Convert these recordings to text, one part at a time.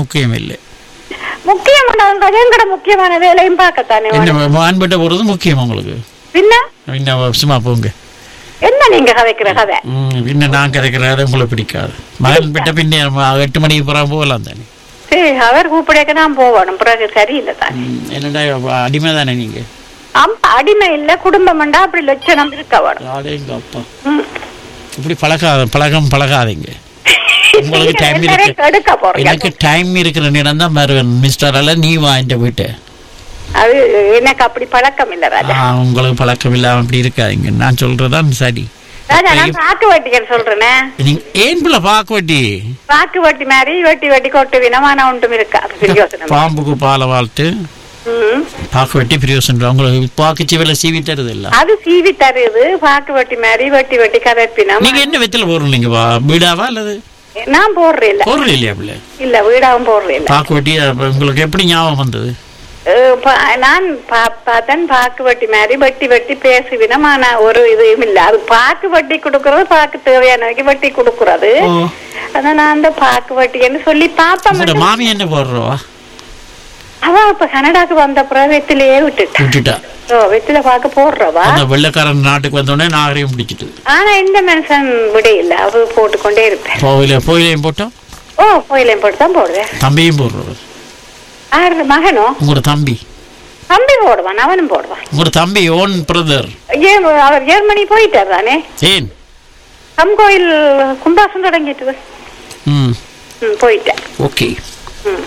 முக்கியம் இல்லை முக்கியமான எங்கட முக்கியமான வேலையும் பார்க்கத்தானே என்ன வேணும். வான்பட்ட போறது முக்கியம் உங்களுக்கு பின்ன என்ன சும்மா போங்க என்ன நீங்க கதைக்கிற கதை ம், இன்னும் நான் கிடைக்கிறாரு உங்களுக்கு பிடிக்காது மகன் விட்ட பின்ன நம்ம எட்டு மணிக்கு பிறகு போகலாம் தானே சரி அவர் கூப்பிடக்க தான் போகணும் பிறகு சரியில்லை தானே ம், என்னடா அடிமை தானே நீங்க ஆமா அடிமை இல்ல குடும்பம்ண்டா அப்படி லட்சணம் இருக்க வேணும் யாரேங்க அப்பா ம். இப்படி பழகாத பழகம் பழகாதீங்க உங்களுக்கு டைம் எல்லாரையும் இருக்கு கெடுக்க போறீங்க எனக்கு டைம் இருக்கிற நேரம் தான் வருவேன் மிஸ்டர் அல்ல நீ வா என்ற வீட்டை அது எனக்கு அப்படி பழக்கம் இல்ல ராஜா ஆ, உங்களுக்கு பழக்கம் இல்லாம அப்படி இருக்காதீங்க நான் சொல்றதான் சரி ராஜா நான் பாக்கு வட்டிகள் சொல்றேனே நீங்க ஏன் பிள்ளை பார்க்க வட்டி பாக்கு வட்டி மாதிரி வெட்டி வெட்டி கொட்டு வினமான ஒன்றும் இருக்கா அது யோசனை பாம்புக்கு பாலை வாழ்த்து ம். பார்க்க வெட்டி பிரியோசனம் உங்களுக்கு பாக்கு சிவில சீவி தருது இல்ல அது சீவி தருது பாக்கு வட்டி மாதிரி வெட்டி வெட்டி கதப்பினம் நீங்க என்ன வெத்தில போடுறீங்க வா வீடாவா அல்லது நான் போடுறேன் இல்ல போடுறது இல்லையா பிள்ளை இல்ல வீடாவும் போடுறேன் இல்ல பாக்கு வெட்டி அப்ப உங்களுக்கு எப்படி ஞாபகம் வந்தது அஹ் பா- நான் பா- பார்த்தேன் பாக்கு வட்டி மாதிரி வெட்டி வெட்டி பேசுவினம் ஆனா ஒரு இதுவும் இல்ல அது பாக்கு வட்டி கொடுக்கறது பாக்கு தேவையானவைக்கு வட்டி கொடுக்கறது ஓ. அதான் நான் அந்த பாக்கு வட்டின்னு சொல்லி உங்களோட பாப்பேன் மாமி என்ன போடுறவா அவ இப்ப கனடாக்கு வந்த அப்புறம் வெத்திலேயே விட்டுட்டா விட்டுட்டா ஓ வெத்தில பாக்க போடுறவா அந்த வெள்ளக்காரன் நாட்டுக்கு வந்தோடனே நாகரிகம் பிடிச்சிட்டு ஆனா இந்த மனுஷன் விட இல்ல அவ போட்டுக்கொண்டே இருப்பேன் கோவில கோயிலையும் போட்டோம் ஓ கோயிலையும் போட்டு தான் போடுவேன் தம்பியும் போடுறவர் ஆறு மகனோ உங்களோட தம்பி தம்பி போடுவான் அவனும் போடுவான் உங்களோட தம்பி ஓன் பிரதர் ஏன் அவர் ஜெர்மனி போயிட்டார் தானே ஏன் தம் கோயில் கும்பாசம் தொடங்கிட்டு ம் ம் போயிட்டேன் ஓகே ம்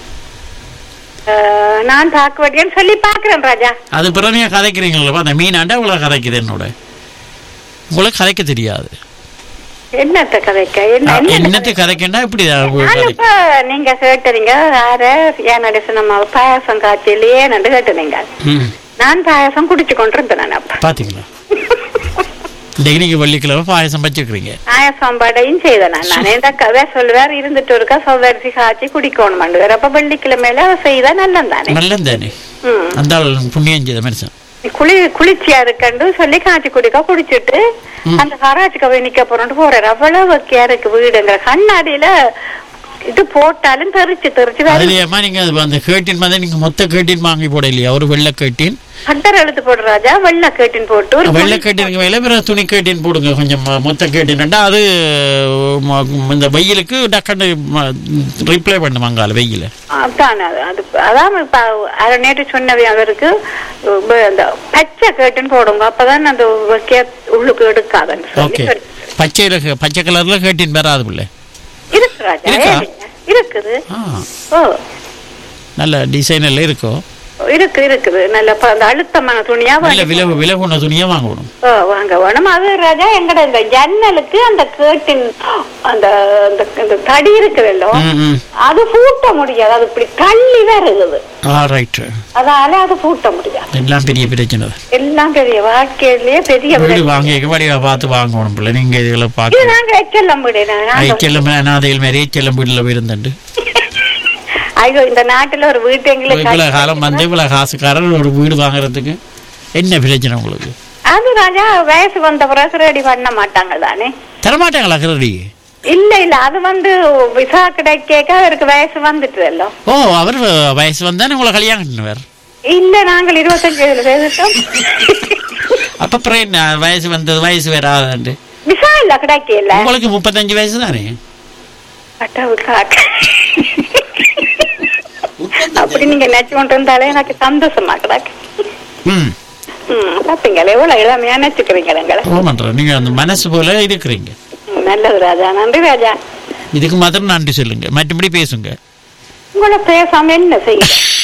அஹ், நான் தாக்கு வட்டியன்னு சொல்லி பாக்குறேன் ராஜா அது பிறனையா கதைக்கிறீங்களா அந்த மீனாண்டா இவ்வளோ கதைக்குது என்னோட உங்களுக்கு கதைக்க தெரியாது என்னத்த கதைக்க என்ன என்ன என்னத்தை கதைக்கண்டா இப்படி நான் கதை இப்ப நீங்க கேட்டுறீங்க யார ஏன் நடிச நம்ம பாயாசம் காய்ச்சலையே நண்டு கேட்டுனீங்க ம் நான் பாயாசம் குடிச்சு கொண்டிருந்தேன் நான் அப்ப பார்த்தீங்களா இன்னைக்கு வெள்ளிக்கிழமை பாயசம் வச்சுக்கிறீங்க பாயாசம் படையும் செய்தேன் நான் நான் இந்த கதை சொல்லுவார் இருந்துட்டு இருக்கா சௌதரிசி காய்ச்சி குடிக்கணும் மண்டு அப்ப வெள்ளிக்கிழமையில அவ செய்தா நல்லம் தானே நல்லது தானே ம் அந்த ஆள் புண்ணியம் செய்த மனுஷன் குளி குளிர்ச்சியா இருக்கண்டு சொல்லி காய்ச்சி குடிக்க குடிச்சிட்டு அந்த கராச்சிக்கு போய் நிக்க போறோம்னு போறாரு அவ்வளவு வெக்கையா இருக்கு வீடுங்கிற கண்ணாடியில இது போட்டாலும் தெரிச்சு தெரிச்சு வேற அதுலயேமா நீங்க அது அந்த கேட்டின் மாதிரி நீங்க மொத்த கேட்டின் வாங்கி போட இல்லையா ஒரு வெள்ளை கேட்டின் கட்டர் எழுத்து போடு ராஜா வெள்ளை கேட்டின் போட்டு ஒரு வெள்ளை கேட்டினுக்கு மேல பிறகு துணி கேட்டின் போடுங்க கொஞ்சம் மொ- மொத்த கேட்டின்டா அது ம- இந்த வெயிலுக்கு டக்குன்னு ரிப்ளை பண்ணுவாங்க வெயில அதான் அது அது அதான் இப்ப அரை நேற்று சொன்னவே அவருக்கு உம், அந்த பச்சை கேட்டுன்னு போடுங்க அப்பதான் அந்த வெக்கைய உள்ளுக்கு எடுக்காதுன்னு ஓகே சொல்லி பச்சையில கே- பச்சை கலர்ல கேட்டின் வராது பிள்ளை இருக்கு ராஜா இருக்கா? ஏன்? இருக்குது ஆ ஓ நல்ல டிசைனில் இருக்கும் இருக்கு இருக்குது நல்ல ப- அந்த அழுத்தமான துணியா நல்ல வாங்கி விலை விலை கொண்ட துணியா வாங்கணும் ஓ, வாங்க வேணும் அது ராஜா எங்கட இந்த ஜன்னலுக்கு அந்த கேட்டின் அந்த அந்த அந்த தடி இருக்குதല്ലോ ம் ம் அது பூட்ட முடியாது அது இப்படி தள்ளி வருது ஆ ரைட்டு அதால அது பூட்ட முடியாது எல்லாம் பெரிய பிரச்சனை தான் எல்லாம் பெரிய வாழ்க்கையிலேயே பெரிய வீடு பிரச்சனை. வாங்கி வடிவா பார்த்து வாங்கணும் பிள்ளை நீங்க இதுகளை இது பார்க்க நாங்க எச்செல்லாம் வீடு நாங்க- ஐச்செல்லம் அனாதைகள் மாதிரி ஐச்செல்லம் வீட்டில் இருந்துட்டு ஐயோ இந்த நாட்டுல ஒரு வீட்டு எங்களுக்கு இவ்வளவு காலம் வந்து இவ்வளவு காசுக்காரர் ஒரு வீடு வாங்குறதுக்கு என்ன பிரச்சனை உங்களுக்கு அது ராஜா வயசு வந்த பிறகு ரெடி பண்ண மாட்டாங்க தானே தரமாட்டாங்களா கிரடி இல்ல இல்ல அது வந்து விசா கிடைக்க அவருக்கு வயசு வந்துட்டுதല്ലോ ஓ அவர் வயசு வந்தானே உங்களை கல்யாணம் பண்ணுவார் இல்ல நாங்கள் இருபத்தஞ்சு வயதுல செய்துட்டோம் அப்ப அப்புறம் என்ன வயசு வந்தது வயசு வராது விசா இல்ல கிடைக்கல உங்களுக்கு முப்பத்தஞ்சு வயசு தானே அட்டாவுக்காக அப்படி நீங்க நினைச்சு கொண்டு இருந்தாலே எனக்கு சந்தோஷமா கிடக்கு ம் ம், பாத்தீங்களா எவ்வளவு இளமையா நினைச்சுக்கிறீங்க எங்களை ஓ பண்றேன் நீங்க அந்த மனசு போல இருக்கிறீங்க ம், நல்லது ராஜா நன்றி ராஜா இதுக்கு மாத்திரம் நன்றி சொல்லுங்க மற்றபடி பேசுங்க உங்களை பேசாம என்ன செய்ய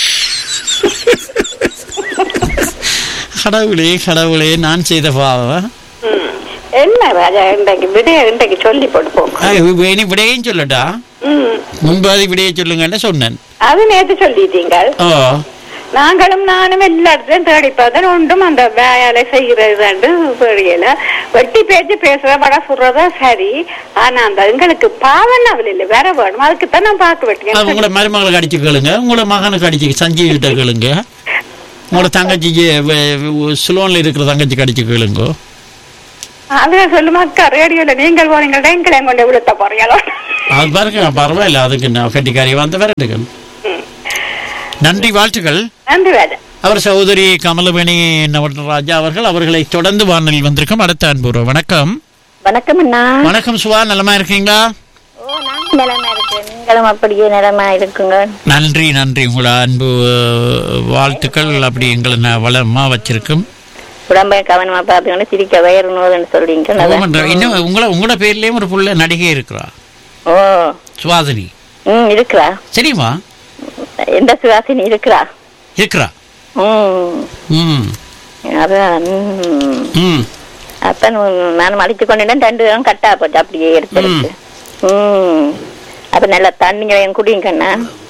கடவுளே கடவுளே நான் செய்த பாவம் ம். என்ன ராஜா இன்றைக்கு விடைய இன்றைக்கு சொல்லி போட்டு போங்க இனி விடையும் சொல்லட்டா ம். முன்பாதி விடையை சொல்லுங்கன்னு சொன்னேன் அது நேத்து சொல்லிட்டீங்க ஓ நாங்களும் நானும் எல்லா இடத்தையும் தேடி பார்த்தேன் ஒன்றும் அந்த வேலை செய்யறது தெரியல வெட்டி பேச்சு பேசுற பட சொல்றதா சரி ஆனா அந்த எங்களுக்கு பாவனாவில் இல்லை வேற வேணும் அதுக்கு தான் நான் பார்க்க அது வெட்டியேன் உங்களோட மருமகளுக்கு அடிச்சு கேளுங்க உங்களோட மகனுக்கு அடிச்சு சஞ்சீவ் கிட்ட கேளுங்க உங்களோட தங்கச்சிக்கு சுலோன்ல இருக்கிற தங்கச்சிக்கு அடிச்சு கேளுங்க அது சொல்லுமா அக்கா ரேடியோல நீங்கள் போனீங்களா எங்களை கொண்டு விழுத்த போறீங்களோ அது பாருங்க பரவாயில்ல அதுக்கு நான் கட்டிக்காரி வந்த வரட்டுங்க நன்றி வாழ்த்துக்கள் நன்றி வேலை அவர் சகோதரி கமலவேணி நவராஜா அவர்கள் அவர்களை தொடர்ந்து வானொலியில் வந்திருக்கும் அடுத்த அன்புறோம் வணக்கம் வணக்கம் அண்ணா வணக்கம் சுவா நலமா இருக்கீங்களா ஓ நாங்க நிலமா இருக்கு நீங்களும் அப்படியே நிலமா இருக்குங்க நன்றி நன்றி உங்களோட அன்பு அஹ், வாழ்த்துக்கள் அப்படி எங்களை நான் வளமா வச்சிருக்கும் உடம்பை கவனமா பாத்துக்கணும் சிரிக்க வயிறு நோதுன்னு சொல்றீங்க நல்லா. ஆமாண்டா. இன்னும் உங்களோட உங்களோட பேர்லயும் ஒரு புள்ள நடிகை இருக்கிறா ஓ சுவாதினி ம் இருக்கிறா சரிம்மா எந்த சுவாசினி இருக்கிறா இருக்கிறா ம் ம் அதான் ம். ம் அப்ப நான் நான் மடிச்சு கொண்டுட்டேன் ரெண்டு பேரும் கட்டா போச்சு அப்படியே எடுத்துருக்கு ம் அப்ப நல்லா தண்ணிங்க குடிங்க அண்ணா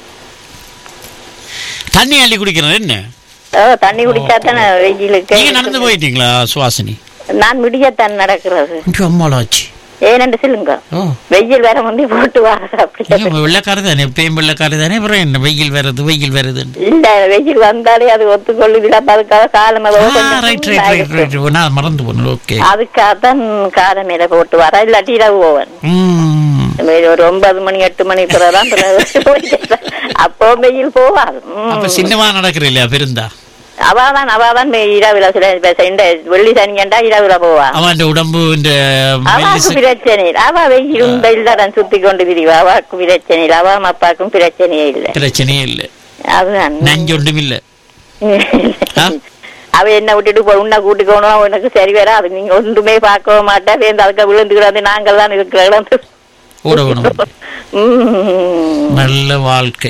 தண்ணி அள்ளி குடிக்கிறேன் என்ன ஓ தண்ணி குடிச்சா தானே வெயிலுக்கு நீங்க நடந்து போயிட்டீங்களா சுவாசினி நான் முடியத்தான் நடக்கிறது அம்மாளாச்சு ஏனென்று சொல்லுங்க ஓ வெயில் வேற முந்தி போட்டு வாங்க அப்படியே இல்ல வெள்ளக்காரி தானே பேம் வெள்ளக்காரி தானே அப்புறம் என்ன வெயில் வருது வெயில் வருது இல்ல வெயில் வந்தாலே அது ஒத்துக்கொள்ளுதில்ல அப்ப அதுக்காக காலம் மேல கொஞ்சம் ரைட் ரைட் ரைட் ரைட் நான் மறந்து போனேன் ஓகே அதுக்காகத்தான் காலம் மேல போட்டு வர இல்லாட்டி இரவு போவன் ம் ஒரு ஒன்பது மணி எட்டு மணி பிறகுதான் பிறகு அப்போ வெயில் போவாது ம். அப்ப சின்னமா நடக்கிற இல்லையா பெருந்தா அவாதான் அவாதான் இரவுல சில இப்ப இந்த வெள்ளி சனியண்டா இரவுல போவா அவன் உடம்பு இந்த அவாக்கு மெல்லிசு- பிரச்சனை இல்ல அவ வெயில் இந்த இல்லதான் சுத்தி கொண்டு திரிவா அவாக்கு பிரச்சனை இல்ல அவாம் அப்பாக்கும் பிரச்சனையே இல்ல பிரச்சனையே இல்ல அதுதான் நஞ்சொண்டும் இல்ல ஆ? அவ என்ன விட்டுட்டு போய் உன்னை கூட்டிக்கணும் உனக்கு சரி வேற அது நீங்க ஒன்றுமே பார்க்கவும் மாட்டா சேர்ந்து அதுக்கு விழுந்துக்கிறாந்து நாங்கள் தான் இருக்கிற இடம் ஓட வேணும் உம். நல்ல வாழ்க்கை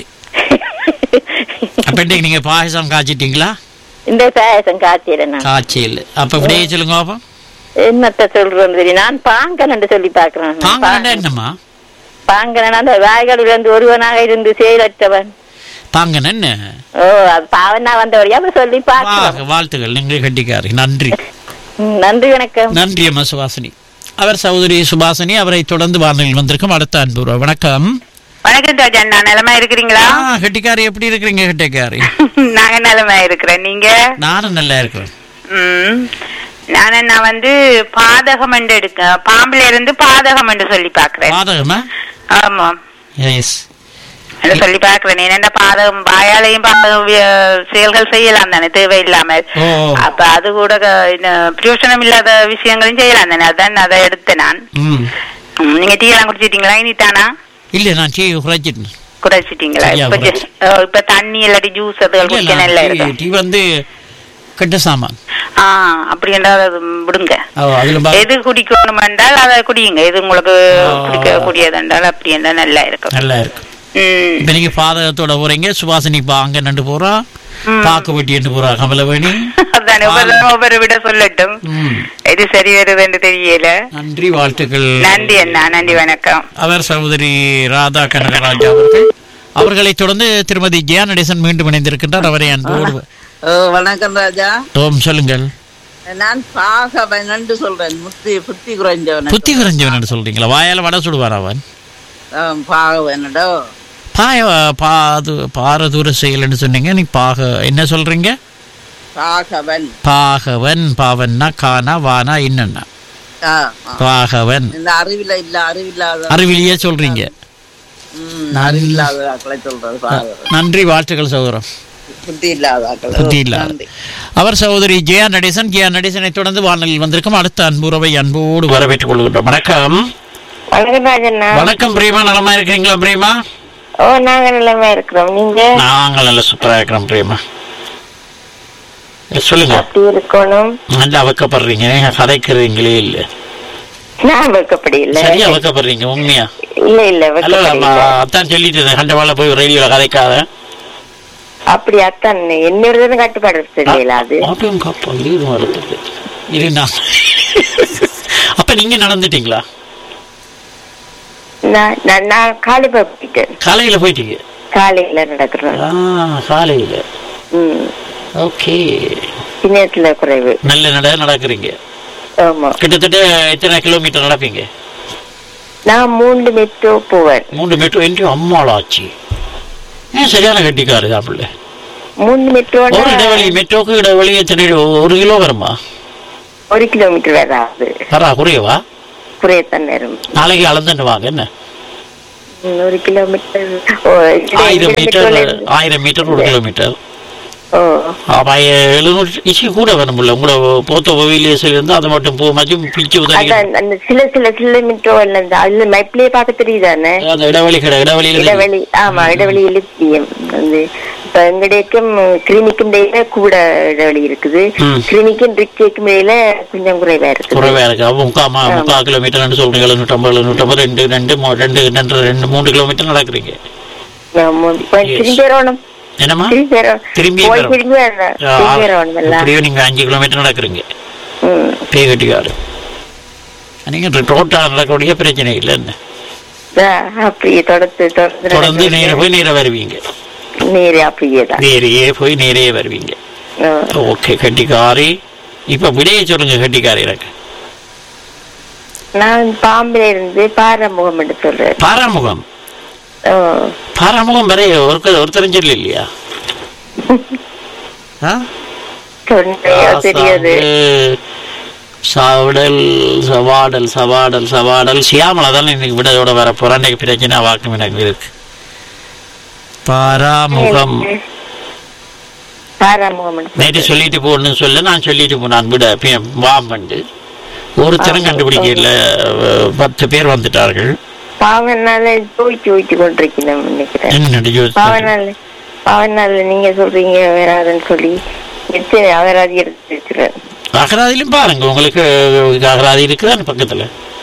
அப்ப இன்னைக்கு நீங்க பாயசம் காய்ச்சிட்டீங்களா இந்த பாயசம் காய்ச்சிடுறேன் நான் காய்ச்சல் அப்ப இப்படியே சொல்லுங்க பாப்போம் என்னத்த சொல்றேன்னு சரி நான் பாங்கன் சொல்லி பாக்குறேன் பாங்கண்டா என்னம்மா பாங்கன் அந்த வாய்களில் இருந்து ஒருவனாக இருந்து செயலற்றவன் பாங்கன் என்ன ஓ அது பாவனா வந்தவரையா அப்ப சொல்லி பாக்குறேன் வா- வாழ்த்துக்கள் நீங்க கட்டிக்காரு நன்றி ம், நன்றி வணக்கம் நன்றி அம்மா சுபாசினி அவர் சகோதரி சுபாசினி அவரை தொடர்ந்து வானொலியில் வந்திருக்கும் அடுத்த அன்பு வணக்கம் வணக்கம் ராஜா நான் நலமா இருக்கிறீங்களா ஆ, கெட்டிக்காரி எப்படி இருக்கிறீங்க கெட்டிக்காரி நாங்க நலமா இருக்கிறேன் நீங்க நானும் நல்லா இருக்கிறேன் ம். நானு நான் வந்து பாதகம் என்று எடுக்க பாம்புல இருந்து பாதகம் என்று சொல்லி பாக்குறேன் பாதகமா ஆமா எஸ் அதை சொல்லி பாக்குறேன் என்னென்ன பாதகம் வாயாலையும் பாதகம் வி- செயல்கள் செய்யலாம் தானே தேவையில்லாம ஓ. அப்ப அது கூட க- இந்த பிரயோசனம் இல்லாத விஷயங்களும் செய்யலாம் தானே அதான் அதை எடுத்தேன் நான் ம் ம், நீங்க டீ எல்லாம் குடிச்சிட்டீங்களா இனித்தானா இல்ல நான் டீ குறைச்சிட்டேன் குறைச்சிட்டீங்களா சரியா, இப்ப குறைச்சு. ஜ- ஓ, இப்ப தண்ணி இல்லாட்டி ஜூஸ் அதுகள் இல்ல, குடிக்க நல்லா நான் இருக்கும் டீ- டீ வந்து கெட்ட சாமான் ஆ அப்படி என்றால் அது விடுங்க ஓ, அதுல பா- எது குடிக்கணும் என்றால் அதை குடியுங்க எது உங்களுக்கு ஆ. குடிக்க கூடியது என்றால் அப்படி என்றால் நல்லா இருக்கும் நல்லா இருக்கு ம். இப்ப நீங்க பாதகத்தோட போறீங்க சுபாசினி பா அங்க நண்டு போறா ம். பாக்கு வெட்டி என்று போறா கமலவேணி அதானே ஒவ்வொரு ஒவ்வொரு விட சொல்லட்டும் ம். எது சரி வருதுன்னு தெரியல நன்றி வாழ்த்துக்கள் நன்றி அண்ணா நன்றி வணக்கம் அவர் சகோதரி ராதா கனகராஜ் அவர்கள் அவர்களை தொடர்ந்து திருமதி ஜெயா நடேசன் மீண்டும் இணைந்திருக்கின்றார் அவரை அன்போடு ஓ, வணக்கம் ராஜா ஓம் சொல்லுங்கள் நான் பாகவன் என்று சொல்றேன் முத்தி புத்தி குறைஞ்சவன் புத்தி குறைஞ்சவன் என்று சொல்றீங்களா வாயால வட சுடுவார் அவன் பாகவனடோ பாய பாது பாரதூர செயல்னு சொன்னீங்க நீ பாக என்ன சொல்றீங்க பாகவன் பாகவன் பாவன்னா கானா வானா இன்னன்னா ஆ, ஆ. பாகவன் இந்த அறிவில இல்ல அறிவில்லாத அறிவிலியே சொல்றீங்க ம், அறிவில்லாத ஆக்களை சொல்றது பாகவன் நன்றி வாழ்த்துக்கள் சகோதரம் புத்தி இல்லாத ஆக்கள் புத்தி இல்லாத நன்றி. அவர் சகோதரி ஜெயா நடேசன் ஜெயா நடேசனை தொடர்ந்து வானலில் வந்திருக்கும் அடுத்த அன்புறவை அன்போடு வரவேற்றுக் கொள்கின்றோம் வணக்கம் வணக்கம் ராஜண்ணா வணக்கம் பிரேமா நலமா இருக்கீங்களா பிரேமா ஓ நாங்க நிலைமை இருக்கிறோம் நீங்க நாங்கள் நல்ல சூப்பரா இருக்கிறோம் பிரேமா சொல்லுங்க அப்படி இருக்கணும் நல்லா அவக்கப்படுறீங்க நீங்க கதைக்கிறீங்களே இல்ல நான் வைக்கப்படி இல்ல சரியா அவக்கப்படுறீங்க உண்மையா இல்ல இல்ல ஹலோ வைக்கப்படி இல்ல அத்தான் சொல்லிட்டு இருந்தேன் கண்டவாள போய் ரேடியோல கதைக்காத அப்படி அத்தான் என்ன கட்டுப்பாடு தெரியல அது ஆட்டம் காப்பா ஈரம் வருது இது நான் அப்ப நீங்க நடந்துட்டீங்களா நான் நான் நான் காலை போயிட்டேன் காலையில போயிட்டீங்க காலையில நடக்கிறோம் ஆ காலையில ம் ஓகே சின்னத்துல குறைவு நல்ல நட நடக்கிறீங்க ஆமா கிட்டத்தட்ட எத்தனை கிலோமீட்டர் நடப்பீங்க நான் மூன்று மெட்ரோ போவேன் மூன்று மெட்ரோ என்று அம்மாளாச்சு ஏன் சரியான கட்டிக்காரு தான் பிள்ளை மூணு மெட்ரோ ஒரு இடைவெளி மெட்ரோக்கு இடைவெளி எத்தனை ஒரு கிலோ வருமா ஒரு கிலோமீட்டர் வராது வரா குறையவா குறையத்தான் வரும் நாளைக்கு அளந்துட்டு வாங்க என்ன ம், ஒரு கிலோமீட்டர் ஓ, இது ஆயிரம் மீட்டர் கிலோமீட்டர்ல இருந்து- ஆயிரம் மீட்டர் ஒரு கிலோமீட்டர் ஓ அப்ப எழுநூறு இசி கூட வேணும்ல உங்களை போத்த ஓவியிலேயே சொல்லியிருந்தா அதை மட்டும் பூ மாச்சும் பிச்சு உதறி அதான் அந்த சில சில கிலோமீட்டர் அந்த அதுல மைப்லயே பார்க்க தெரியுதானே அந்த இடைவெளி கடை இடைவெளியில தெரியும். இடைவெளி ஆமா இடைவெளியில தெரியும் வந்து இப்ப எங்கடைக்கும் கிளினிக்கும் இடையில கூட இடைவெளி இருக்குது ம். கிளினிக்கும் ரிக்ஷேக்கும் இடையில கொஞ்சம் குறைவா இருக்குது குறைவா இருக்கு அப்ப முக்கா மா- முக்கா கிலோமீட்டர் சொல்றீங்க எழுநூற்றம்பது எழுநூற்றம்பது ரெண்டு ரெண்டு மூ- ரெண்டு ரெண்டு ரெண்டு மூணு கிலோமீட்டர் நடக்கிறீங்க ஆமா, இப்ப Yes. திரும்பி வரணும் என்னம்மா திரும்பி வரணும் திரும்பி போய் வரணும். திரும்பி வரணும் திரும்பி வரணும் எல்லாம் எப்படியோ நீங்க அஞ்சு கிலோமீட்டர் நடக்கிறீங்க ம். பேகட்டிக்காடு நீங்க ரோட்டா நடக்கக்கூடிய பிரச்சனை இல்லை என்ன ஆ, அப்படியே தொடர்ந்து தொடர்ந்து நேர போய் நேர வருவீங்க நேரே அப்படியே தான் நேரையே போய் நேரையே வருவீங்க ஆ. ஓகே கட்டிக்காரி இப்ப விடையை சொல்லுங்க கட்டிக்காரி எனக்கு நான் பாம்பில இருந்து பாரமுகம் என்று சொல்றேன் பாராமுகம் ஓ. பாராமுகம் வரை ஒருத்தர் ஒருத்தரும் சொல்லி இல்லையா ஆ? சொன்னையா தெரியாது சாவடல் சவாடல் சவாடல் சவாடல் சியாமலா தான் இன்னைக்கு விடையோட வர போறா இன்னைக்கு பிரச்சனை வாக்கும் எனக்கு இருக்கு பாராமுகம் பாரமுகம் என்று நேற்று சொல்றேன். சொல்லிட்டு போன்னு சொல்ல நான் சொல்லிட்டு போனான் விட வாம் பண்ணு ஒருத்தரும் கண்டுபிடிக்கல அஹ், பத்து பேர் வந்துட்டார்கள் பாவனால ஜோதிச்சு ஊற்றி கொண்டிருக்கிறேன் நினைக்கிறேன் என்னடி யோசிச்சு? பாவனால பாவனால நீங்க சொல்றீங்க வராதுன்னு சொல்லி எடுத்து அவராதி எடுத்து வச்சுருவேன் அகராதியிலும் பாருங்க உங்களுக்கு அகராதி இருக்குதானே பக்கத்துல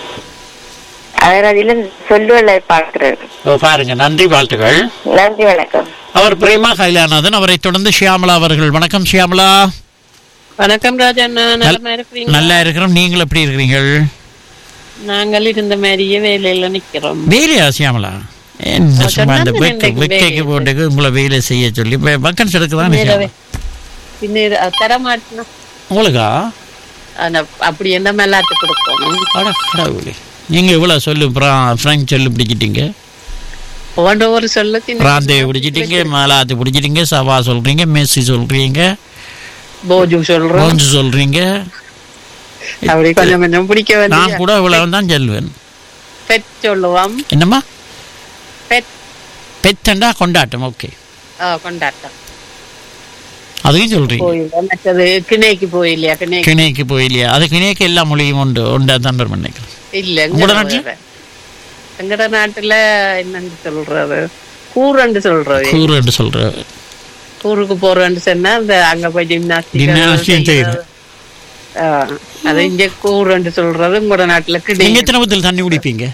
அவராதியில சொல்லுவல பாக்குறேன் ஓ, பாருங்க நன்றி வாழ்த்துக்கள் நன்றி வணக்கம் அவர் பிரேமா கைலாநாதன் அவரை தொடர்ந்து ஷியாமலா அவர்கள் வணக்கம் ஷியாமலா வணக்கம் ராஜண்ணா நலமா இருக்கிறீங்க நல்லா இருக்கிறோம் நீங்கள் எப்படி இருக்கிறீர்கள் நாங்கள் இருந்த மாதிரியே வேலையில நிக்கிறோம் வேலையா ஷியாமலா என்ன சும்மா இந்த சொன்னாங்க வெக்க இன்னைக்கு வெக்கைக்கு வேலை. போட்டுக்கு உங்களை வேலை செய்ய சொல்லி இப்போ வக்கன்ஸ் எடுக்குதானே வேறவே. பின்ன இது தர மாட்டேனா உங்களுக்கா அப்படி என்ன மெல்லாட்டு கொடுக்கணும் அட கடவுளே நீங்க இவ்வளவு சொல்லு பிர- பிரெஞ்சு சொல்லு பிடிச்சிட்டீங்க ஒவ்வொன்று ஒரு சொல்ல பிராந்தேவி பிடிச்சிட்டீங்க மலாத்து பிடிச்சிட்டீங்க சவா சொல்றீங்க மெஸ்ஸி சொல்றீங்க போஜு சொல்றோம் போஞ்சு சொல்றீங்க அப்படி கொஞ்சம் கொஞ்சம் பிடிக்க நான் வந்து கூட இவ்வளவு தான் சொல்லுவேன் பெட் சொல்லுவோம் என்னம்மா பெட் பெத்தண்டா கொண்டாட்டம் ஓகே கொண்டாட்டம் அதையும் சொல்றீங்க கோயில் மற்றது கிணைக்கு போயில்லையா கிணைக்கு கிணைக்கு போயிலையா அது கிணைக்கு எல்லா மொழியும் உண்டு உண்டா தான் நினைக்கிறேன் இல்ல உங்களோட எங்கட நாட்டுல? வேற. எங்கட நாட்டுல என்னன்னு சொல்றது கூரண்டு சொல்றது கூறு என்று சொல்ற ஊருக்கு போறேன்னு சொன்னா அந்த அங்க போய் Gymnastics ஜிம்னாஸ்டிக் செய்யறது. அது இங்க கூரண்டு சொல்றது உங்களோட நாட்டுல நீங்க கிடையாது எத்தனை பத்தில் தண்ணி குடிப்பீங்க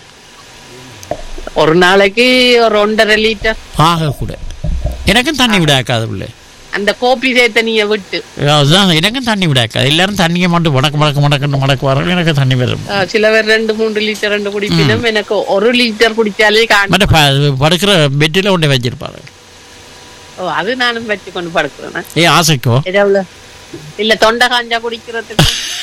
ஒரு நாளைக்கு ஒரு ஒன்றரை லிட்டர் ஆக கூட எனக்கும் தண்ணி விடாக்காது உள்ள அந்த கோப்பி சேர்த்த நீங்க விட்டு அதுதான் எனக்கும் தண்ணி விடாக்காது எல்லாரும் தண்ணியை மட்டும் முடக்கு முடக்கு முடக்குன்னு முடக்குவார்கள் எனக்கு தண்ணி வரும் ஆ, சில பேர் ரெண்டு மூன்று லிட்டர் ரெண்டு குடிப்பினும் எனக்கு ஒரு லிட்டர் குடிச்சாலே காணும் மற்ற ப- படுக்கிற பெட்டில் கொண்டு வச்சிருப்பாரு ஓ அது நானும் வச்சு கொண்டு படுக்கிறேன் ஏ ஆசைக்கோ எவ்வளவு இல்ல தொண்டை காஞ்சா குடிக்கிறதுக்கு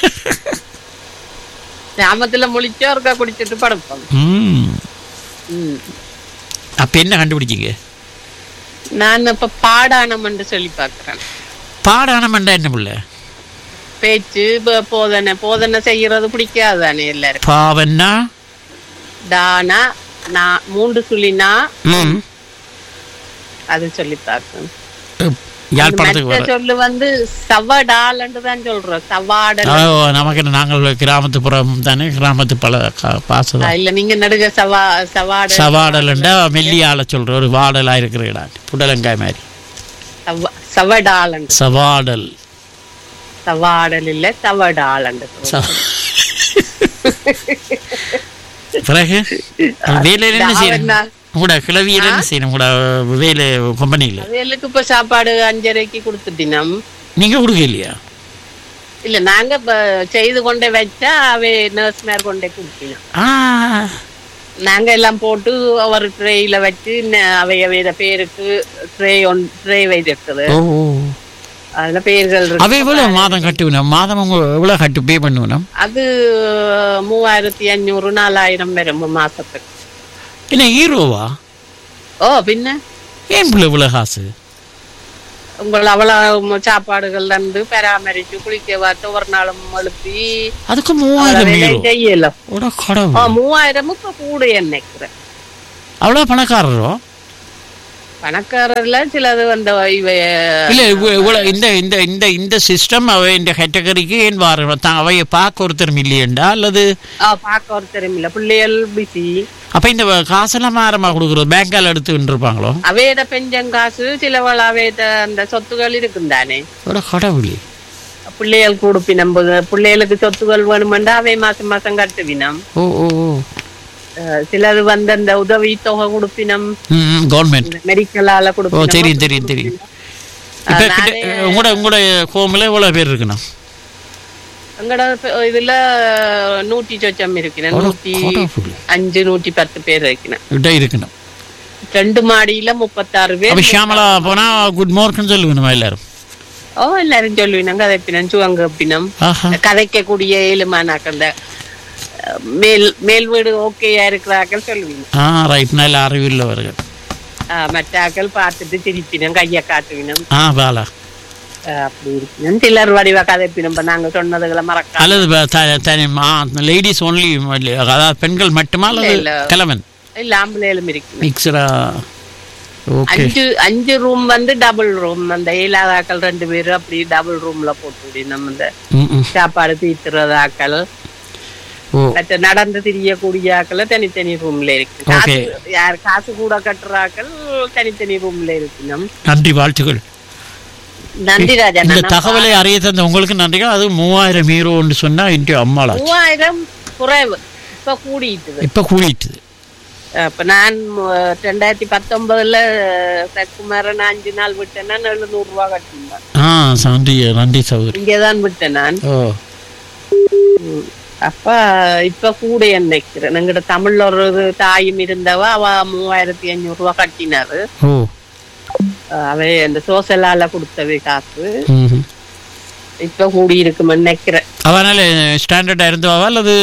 கிராமத்துல முழிச்சா இருக்கா குடிச்சிட்டு படுப்போம் ம் ம். அப்ப என்ன கண்டுபிடிச்சிங்க நான் இப்ப பாடானம் என்று சொல்லி பாக்குறேன் பாடானமெண்டா என்ன பிள்ளை பேச்சு ப- போதனை போதனை செய்யறது பிடிக்காதானே எல்லாரும் பாவன்னா டானா நான் மூன்று சுழினா ம் அது சொல்லி பார்க்கணும் யாழ்ப்பாணத்துக்கு மற்ற வர சொல்லு வந்து சவடாலன்னு தான் சொல்றோம் சவாடல் ஓ, நமக்கு என்ன, நாங்கள் கிராமத்துப்புறம் தானே கிராமத்து பல க- பாசம் இல்ல நீங்க நடுக சவா சவாடல் சவாடல்ண்டா மெல்லியால சொல்ற ஒரு வாடலா இருக்கிற இடம் புடலங்காய் மாதிரி சவ- சவடாலன் சவாடல் சவாடல் இல்ல சவடாலன் ச- பிறகு வேலையில என்ன செய்யணும் கூட கிளவியில என்ன செய்யணும் கூட வேலை கம்பெனியில அவைகளுக்கு இப்ப சாப்பாடு அஞ்சரைக்கு கொடுத்துட்டினம் நீங்க கொடுக்க இல்லையா இல்ல நாங்க இப்ப செய்து கொண்டே வச்சா அவை நர்ஸ் மேர் கொண்டே கொடுத்தினோம் ஆ நாங்க எல்லாம் போட்டு ஒரு ட்ரேயில வச்சு ந- அவை அவைய பேருக்கு ட்ரே ஒன் ட்ரே வைத்திருக்குது ஓ ஓ. அதுல பேர்கள் அவ இருக்கு எவ்வளவு மாதம் கட்டுவினோம் மாதம் உங்க எவ்வளவு கட்டு பே பண்ணுவினோம் அது மூவாயிரத்தி அஞ்சூறு நாலாயிரம் வரும் மாசத்துக்கு என்ன ஹீரோவா ஓ பின்ன ஏன் பிள்ளை இவ்வளவு காசு உங்கள் அவ்வளவு சாப்பாடுகள் தந்து பராமரிச்சு குளிக்க பார்த்து ஒரு நாளும் எழுப்பி அதுக்கு மூவாயிரம் வேலை யூரோ செய்யல ஓட ஆ, கடவுள் மூவாயிரம் இப்ப கூட நினைக்கிறேன் அவ்வளவு பணக்காரரோ பணக்காரர்ல சிலது அந்த இவ இல்ல இவ்வ- இவ்வளவு இந்த இந்த இந்த இந்த சிஸ்டம் அவை இந்த கேட்டகரிக்கு ஏன் வார அவைய பார்க்க ஒருத்தரும் இல்லையண்டா அல்லது ஆ, பார்க்க ஒருத்தரும் இல்ல பிள்ளைகள் பிஸி அப்ப இந்த காசெல்லாம் ஆரமா கொடுக்குறது பேங்கால எடுத்துக்கிட்டு இருப்பாங்களோ அவேத பெஞ்சம் காசு சிலவள் அவேத அந்த சொத்துகள் இருக்கும் தானே ஓட கடவுளே பிள்ளைகள் கொடுப்பினம் போது- பிள்ளைகளுக்கு சொத்துகள் வேணுமெண்டா அவை மாசம் மாசம் கட்டுவினம் ஓ ஓ ஓ அஹ் சிலது வந்து அந்த உதவி தொகை கொடுப்பினம் ம் கவர்மெண்ட் மெடிக்கலால ஓ கொடுப்பினம் தெரியும் தெரியும் தெரியும் இப்ப அஹ் கிட்ட நானே- உங்களோட உங்களோட ஹோம்ல எவ்வளவு பேர் இருக்குண்ணா எங்கட ப- இதுல நூற்றி சொச்சம் இருக்கிறேன் அட நூற்றி கடவுளே. அஞ்சு நூற்றி பத்து பேர் இருக்கிறேன் கிட்ட இருக்கணும் ரெண்டு மாடியில முப்பத்தாறு அப்ப பேர் ஷியாமலா போனா குட் மார்க்கெட் சொல்லுவேணுமா எல்லாரும் ஓ எல்லாரும் சொல்லுவினம் கதைப்பினம் சுவங்கப்பினம் ஆஹா கதைக்கக்கூடிய ஏழுமானாக்க அந்த அஹ், மேல் மேல் வீடு ஓகேயா இருக்கிறாக்கள் சொல்லுவீங்க ஆ ரைட் நல்ல அறிவுள்ளவர்கள் மற்றாக்கள் பார்த்துட்டு திருப்பினம் கையை காட்டுவினம் ஆ பாலா அஹ், அப்படி இருக்கணும் சிலர் வடிவா கதைப்பினம் இப்ப நாங்க சொன்னதுகளை மறக்க அல்லது ப- த- தனி லேடிஸ் ஒன்லி அதாவது பெண்கள் மட்டுமா அல்லது இல்ல, இல்ல. கிழவன் இல்ல ஆம்பளைகளும் இருக்கு மிக்சரா ஓகே அஞ்சு அஞ்சு ரூம் வந்து டபுள் ரூம் அந்த ஏழாதாக்கள் ரெண்டு பேரும் அப்படி டபுள் ரூம்ல போட்டு விடி நம்ம இந்த ம் ம் சாப்பாடு தீத்துறதாக்கள் ஓ மற்ற நடந்து திரியக்கூடிய ஆக்கள் தனித்தனி ரூம்ல இருக்கு Okay. காசு யார் காசு கூட கட்டுறாக்கள் தனித்தனி ரூம்ல இருக்கணும் நன்றி வாழ்த்துக்கள் நன்றி ராஜா இந்த நான் தகவலை அறிய தந்த உங்களுக்கு நன்றிகள் அது மூவாயிரம் ஹீரோன்னு சொன்னா இன்றைய அம்மாளா மூவாயிரம் குறைவு இப்ப கூடிட்டுது இப்ப கூடிட்டுது இப்ப நான் அஹ், ரெண்டாயிரத்தி பத்தொன்பதுல சக்குமாரன் அஞ்சு நாள் விட்டேன்னா எழுநூறு ரூபா கட்டினேன் ஆ நன்றி நன்றி சௌதரி இங்கதான் விட்டேன் நான் ஓ ம். அப்ப இப்ப கூட நினைக்கிறேன் எங்கிட்ட தமிழ்ல ஒரு இது தாயும் இருந்தவ அவ மூவாயிரத்தி அஞ்சூறு ரூபா கட்டினாரு ஓ அஹ் அவ இந்த சோசலால கொடுத்தவே காசு ம் இப்ப கூடி இருக்குமென்னு நினைக்கிறேன் அவனால ஸ்டாண்டர்டா இருந்தவா அல்லது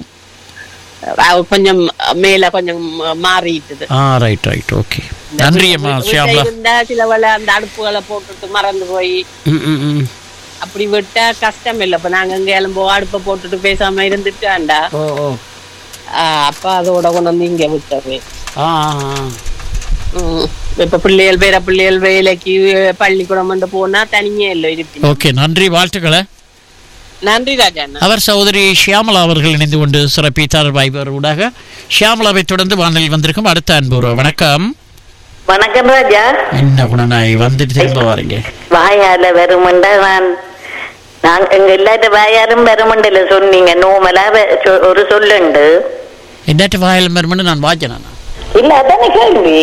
அவ கொஞ்சம் மேல கொஞ்சம் மாறிட்டுது ஆ ரைட் ரைட் ஓகே நன்றி அம்மா வீட்டுல ஷியாம்லா இருந்தா சிலவள அந்த அடுப்புகளை போட்டுட்டு மறந்து போய் ம் ம் ம் அப்படி விட்டா கஷ்டம் இல்ல இப்ப நாங்க இங்க எலும்போ அடுப்பை போட்டுட்டு பேசாம இருந்துட்டாண்டா ஓ ஓ ஆஹ் அப்ப அதோட கொண்டு வந்து இங்க விட்டவே ஆ ஆ, ஆ. உம் இப்ப பிள்ளைகள் பேர பிள்ளைகள் வேலைக்கு பள்ளிக்கூடம் வந்து போனா தனியே இல்லை இருப்பினும் ஓகே நன்றி வாழ்த்துக்களை நன்றி ராஜா அண்ணா அவர் சகோதரி ஷியாமலா அவர்கள் இணைந்து கொண்டு சிறப்பித்தார் வைபர் ஊடாக ஷியாமலாவை தொடர்ந்து வானலில் வந்திருக்கும் அடுத்த அன்பு உறவு. வணக்கம் வணக்கம் ராஜா என்ன குணநாய் வந்துட்டு திரும்ப வரீங்க வாயால வருமுண்டா நான் நான் எங்க எல்லாத்த வாயாரும் வருமுண்டல சொன்னீங்க நோமலா வ- சொ- ஒரு சொல்லுண்டு என்னாட்டு வாயில் மருமன்னு நான் வாச்சனா இல்ல அதானே கேள்வி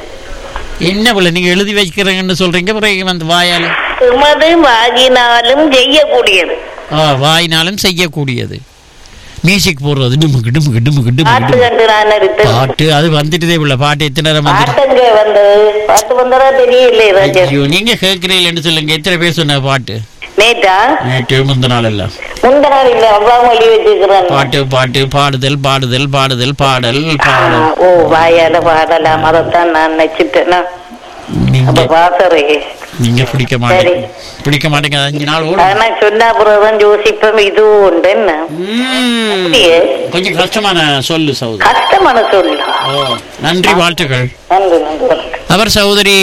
என்ன போல நீங்க எழுதி வைக்கிறீங்கன்னு சொல்றீங்க பிறகு வந்து வாயால உமது வாகினாலும் செய்யக்கூடியது ஆ வாயினாலும் செய்யக்கூடியது மியூசிக் போடுறது டிமுக்கு டிமுக்கு டிமுக்கு டிமுக்கு பாட்டு டிமுக்கு. கண்டு நான் எடுத்து பாட்டு அது வந்துட்டுதே உள்ள பாட்டு எத்தனை நேரம் வந்துட்டு பாட்டுங்க வந்து பாட்டு வந்ததா தெரியல ராஜா ஐயோ நீங்க கேட்கிறீங்கன்னு சொல்லுங்க எத்தனை பேர் சொன்ன பாட்டு நேத்தா நேற்று முந்த நாள் எல்லாம் முந்த நாள் இல்ல அவ்வளவு மொழி வச்சிருக்கிறேன் பாட்டு பாட்டு பாடுதல் பாடுதல் பாடுதல் பாடல் பாடல் ஓ வாயால பாடலாம் அதைத்தான் நான் நினைச்சிட்டேன்னா நீங்க அப்ப பாசறே நீங்க பிடிக்க மாட்டீங்க பிடிக்க மாட்டீங்க அது அஞ்சு நாள் ஓடும் ஆனா சொன்னா அப்புறம் யோசிப்போம் இது உண்டு என்ன ம். அப்படியே கொஞ்சம் கஷ்டமான சொல்லு சௌதரி கஷ்டமான சொல்லு ஓ நன்றி வாழ்த்துக்கள் நன்றி நன்றி வணக்கம். அவர் சகோதரி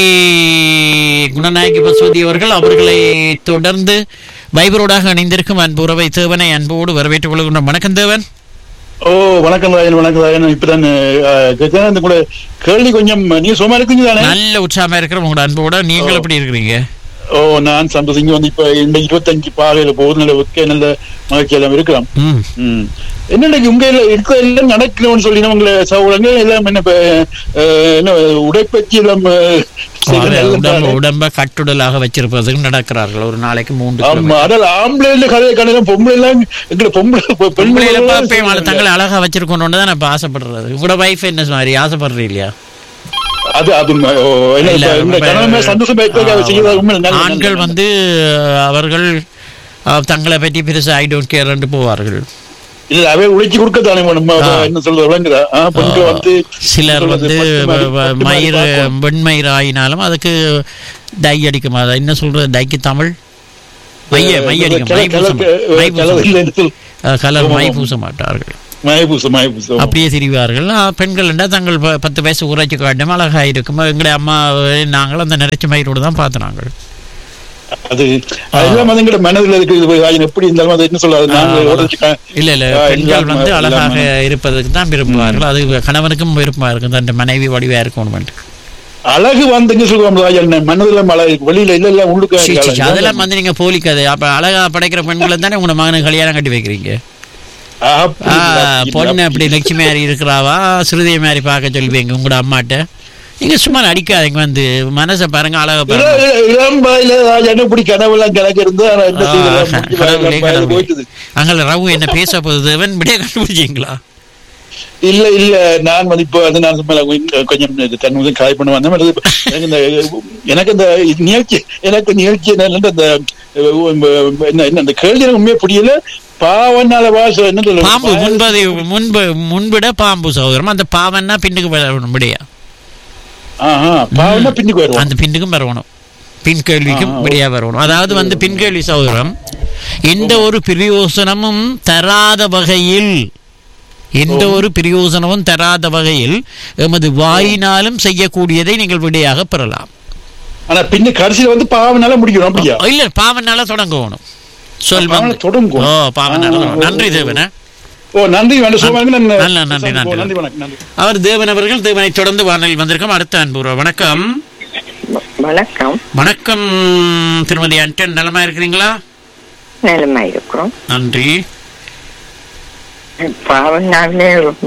குணநாயகி பசுவதி அவர்கள் அவர்களை தொடர்ந்து வைபரோடாக இணைந்திருக்கும் அன்பு உறவை தேவனை அன்போடு வரவேற்றுக் கொள்கின்றோம் வணக்கம் தேவன் ஓ வணக்கம் ராயன் வணக்கம் ராயன் இப்பதான் அஹ், கேட்கிறேன். இந்த கூட கேள்வி கொஞ்சம் நீங்க சும்மா இருக்கீங்க தானே நல்ல உற்சாகமா இருக்கிற உங்களோட அன்போட நீங்கள் எப்படி இருக்கிறீங்க ஓ நான் சந்தோஷம் இங்க வந்து இப்ப இந்த இருபத்தஞ்சு பாகையில போகுது நல்ல ஒர்க்கே நல்ல மகிழ்ச்சி எல்லாம் இருக்கலாம் ம் ம். என்ன இன்னைக்கு உங்க எல்லாம் இருக்க எல்லாம் நடக்கணும்னு சொல்லி உங்களை சகோதரங்க எல்லாம் என்ன இப்ப, அஹ், என்ன உடைப்பயிற்சி எல்லாம் அஹ், செய்ய அது நல்ல உடம்பு தானே? உடம்ப கட்டுடலாக வச்சிருப்பதுக்கு நடக்கிறார்கள் ஒரு நாளைக்கு மூன்று ஆமா கிலோமீட்டர். அதாவது ஆம்பளை கதை கடையில பொம்பளை எல்லாம் எங்களை பொம்பளை பொ- பொம்பளையில பெண்கள் பார்ப்பேன் எல்லாம் தங்களை அழகா வச்சிருக்கணும் தான் நான் ஆசைப்படுறது உங்களோட வைஃப் என்ன மாதிரி ஆசைப்படுறீ இல்லையா அது அது ஓ, என்ன இல்ல, இப்ப இந்த ரொம்ப- கணவன் மேல சந்தோஷம் வைக்க அதை செய்யறது உண்மை நல்ல- நல்ல- ஆண்கள் வந்து அவர்கள் அஹ், தங்களை பற்றி பெருசா ஐ டோன்ட் கேர் போவார்கள் இல்ல அவை உழைச்சி கொடுக்கத்தானே வேணும் ஆ. என்ன சொல்றது விளங்குதா ஆ, பெண்கள் வந்து சிலர் சொல்றது, வந்து பட்டு மாதிரி- வ- வ- பட்டு மாதிரி மயிர் பார்க்கணும். வெண்மயிர் ஆயினாலும் அதுக்கு டை அடிக்குமா அதை என்ன சொல்றது டைக்கு தமிழ் மைய மை அடிக்கும் மை கலர் பூச கலர் மை கலர் பூச இல்லைன்னு சொல். கலர் மை ஆமா. பூச மாட்டார்கள் மயபூசம் மயபூசம் அப்படியே திரிவார்கள் ஆ, பெண்கள் என்றால் தங்கள் ப- பத்து வயசு உரைச்சி காட்டும் அழகா இருக்கும் எங்களுடைய அம்மா நாங்கள் அந்த நிறைச்சி மயிரோடு தான் பார்த்து நாங்கள் அது அதெல்லாம் அதுங்கிட்ட மனதில் இருக்குது அது எப்படி இருந்தாலும் அது என்ன சொல்லாது நாங்கள் உடச்சு கா- இல்ல இல்ல ஆ, பெண்கள் எல்லாம் வந்து எல்லாம் அழகாக இருப்பதற்கு தான் விரும்புவார்கள் அது கணவனுக்கும் விருப்பமா இருக்கும் தன் மனைவி வடிவா இருக்கணும் அழகு வந்துங்க சொல்லுவோம் ராஜா மனதில் மழை வெளியில இல்ல இல்ல உள்ளுக்கு சீ, சீ, சீ, அழகு. அதெல்லாம் வந்து நீங்க போலிக்காது அப்ப அழகா படைக்கிற பெண்களை தானே உங்க மகனுக்கு கல்யாணம் கட்டி வைக்கிறீங்க அப்படி ஆ, இல்ல, அப்படி பொண்ணு இல்ல, அப்படி லட்சுமி மாதிரி இருக்கிறாவா சுருதிய மாதிரி பார்க்க சொல்லுவீங்க உங்களோட அம்மாட்ட நீங்க சும்மா அடிக்காதீங்க வந்து மனசை பாருங்க அழகா இள- பாருங்க இள- இளம் வயதுல ராஜா இப்படி கனவுலாம் கிடக்கு இருந்து ஆனா என்ன ஆ, செய்யலாம்? கடவுளே, முடிஞ்சு வயது- வயது கடவுளே. போயிட்டுது. அங்கே ரவு என்ன பேச போகுது அவன் விடைய கண்டுபிடிச்சிங்களா இல்ல இல்ல நான் வந்து இப்போ வந்து நான் சும்மா கொஞ்சம் கொஞ்சம் இது தன் முதல் காய் பண்ண வந்தேன் அது எனக்கு இந்த எனக்கு இந்த நிகழ்ச்சி எனக்கு நிகழ்ச்சி என்னன்னா இந்த என்ன என்ன அந்த கேள்வி எனக்கு உண்மையே புரியல பாவனால வாசம் என்ன சொல்றது? பாம்பு முன்பது முன்பு முன்பிட பாம்பு சகோதரம் அந்த பாவன்னா பின்னுக்கு வரணும் விடையா ஆஹா, பாவம்னா பின்னுக்கு வருவோம் அந்த பின்னுக்கும் வரணும் பின் கேள்விக்கும் ஆ, ஆ. விடையா வரணும் அதாவது வந்து பின் கேள்வி சகோதரம் எந்த ஒரு பிரயோசனமும் தராத வகையில் எந்த ஒரு பிரயோசனமும் தராத வகையில் எமது வாயினாலும் செய்யக்கூடியதை நீங்கள் விடையாக பெறலாம் ஆனா பின்னு கடைசியில வந்து பாவனால முடிக்கணும் அப்படியா இல்ல பாவனால தொடங்கணும் சொல் பாவனால வந்து தொடங்கும். ஓ பாவனால ஆ, தொடங்கும். ஓ, நன்றி ஓ, தேவன ஓ நன்றி வேண்டாம் சொல்லுவாங்க நான் நல்ல, நன்றி, ஓ, நன்றி. நன்றி வணக்கம் நன்றி அவர் தேவன் அவர்கள் தேவனை தொடர்ந்து வானலில் வந்திருக்கோம் அடுத்த அன்பு வணக்கம் வணக்கம் வணக்கம் திருமதி அன்டன் நலமா இருக்கிறீங்களா நிலமா இருக்கிறோம் நன்றி பாவனாவிலே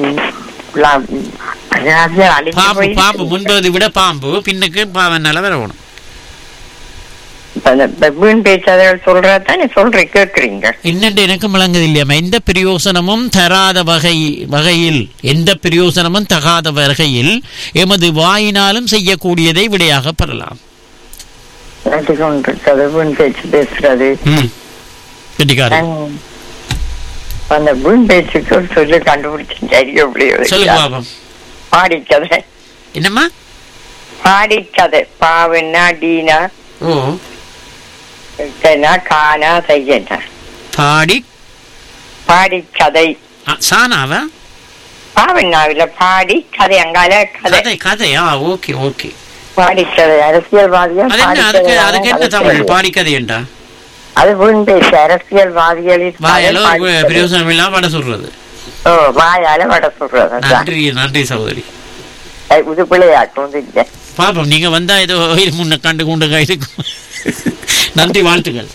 அதாவது அழிஞ்சு பாம்பு போய் பாம்பு முன்பதை விட பாம்பு பின்னுக்கு பாவனால வரணும் இப்ப அந்த பெப்பீன் பேச்சாதவர்கள் சொல்றதான் நீ சொல்ற கேட்கறீங்க என்னென்று எனக்கு விளங்குது இல்லையாம எந்த பிரயோசனமும் தராத வகை வகையில் எந்த பிரயோசனமும் தகாத வகையில் எமது வாயினாலும் செய்யக்கூடியதை விடையாக பெறலாம் கேட்டுக்கொண்டிருக்கிறது வீண் பேச்சு பேசுறது ம் கெட்டிக்காரி நான் அந்த வீண் பேச்சுக்கு ஒரு சொல்லு கண்டுபிடிச்சு சரி சொல்லுங்க எப்படி பாபம் பாடிக்கதை என்னம்மா பாடிக்கதை பாவனா டீனா ஓ கனா கானா செய்யனா பாடி பாடிக்கதை ஆ, சானாவா பாவனாவில பாடி கதை அங்கால கதை கதை கதையா ஓகே ஓகே பாடிக்கதை அரசியல்வாதிகள் அது என்ன அதுக்கு பாடிக்கதையாக அதுக்கு என்ன கதை தமிழ் சொல்லுவாங்க. பாடி கதையண்டா அது வீண் பேச்சு அரசியல்வாதிகளின் வாயால கதை பாடிக்கதை. பிரயோசனம் இல்லாம வட சொல்றது ஓ வாயால வட சொல்றது அதான். நன்றி நன்றி சகோதரி அது இது பிள்ளையாக்கும் இல்ல பாப்போம் நீங்க வந்தா ஏதோ முன்ன கண்டு கொண்டு இருக்கும் நன்றி வாழ்த்துக்கள்